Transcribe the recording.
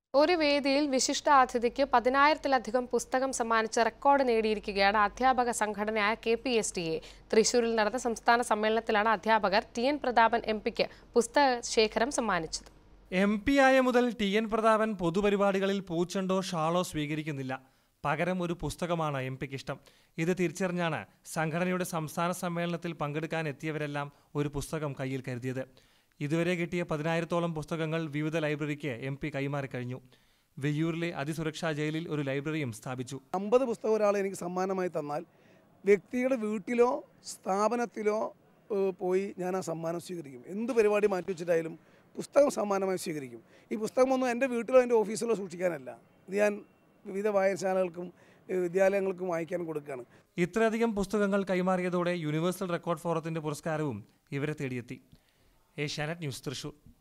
ഒരു വേദിയിൽ വിശിഷ്ട അതിഥിക്ക് പതിനായിരത്തിലധികം പുസ്തകം സമ്മാനിച്ച് റെക്കോർഡ് നേടിയിരിക്കുകയാണ് അധ്യാപക സംഘടനയായ K P S T A തൃശൂരിൽ നടന്ന സംസ്ഥാന സമ്മേളനത്തിലാണ് അധ്യാപകർ ടി എൻ പ്രതാപൻ എം പിക്ക് പുസ്തക ശേഖരം സമ്മാനിച്ചത് എം പി ആയ മുതൽ ടി എൻ പ്രതാപൻ പൊതുപരിപാടികളിൽ പൂച്ചെണ്ടോ ഷാളോ സ്വീകരിക്കുന്നില്ല പകരം ഒരു പുസ്തകമാണ് എം പിക്ക് ഇഷ്ടം ഇത് തിരിച്ചറിഞ്ഞാണ് സംഘടനയുടെ സംസ്ഥാന സമ്മേളനത്തിൽ പങ്കെടുക്കാൻ എത്തിയവരെല്ലാം ഒരു പുസ്തകം കയ്യിൽ കരുതിയത് ഇതുവരെ കിട്ടിയ പതിനായിരത്തോളം പുസ്തകങ്ങൾ വിവിധ ലൈബ്രറിക്ക് എം പി കൈമാറിക്കഴിഞ്ഞു വെയ്യൂരിലെ അതിസുരക്ഷാ ജയിലിൽ ഒരു ലൈബ്രറിയും സ്ഥാപിച്ചു അമ്പത് പുസ്തകം ഒരാൾ എനിക്ക് സമ്മാനമായി തന്നാൽ വ്യക്തിയുടെ വീട്ടിലോ സ്ഥാപനത്തിലോ ഏഹ്, പോയി ഞാൻ ആ സമ്മാനം സ്വീകരിക്കും എന്ത് പരിപാടി മാറ്റി വെച്ചിട്ടായാലും പുസ്തകം സമ്മാനമായി സ്വീകരിക്കും ഈ പുസ്തകമൊന്നും എൻ്റെ വീട്ടിലോ എൻ്റെ ഓഫീസിലോ സൂക്ഷിക്കാനല്ല ഇത് ഞാൻ വിവിധ വായനശാലകൾക്കും ഏഹ്, വിദ്യാലയങ്ങൾക്കും വായിക്കാൻ കൊടുക്കുകയാണ് ഇത്രയധികം പുസ്തകങ്ങൾ കൈമാറിയതോടെ യൂണിവേഴ്സൽ റെക്കോർഡ് ഫോറത്തിന്റെ പുരസ്കാരവും ഇവരെ തേടിയെത്തി ഏഷ്യാനെറ്റ് ന്യൂസ് തൃശൂർ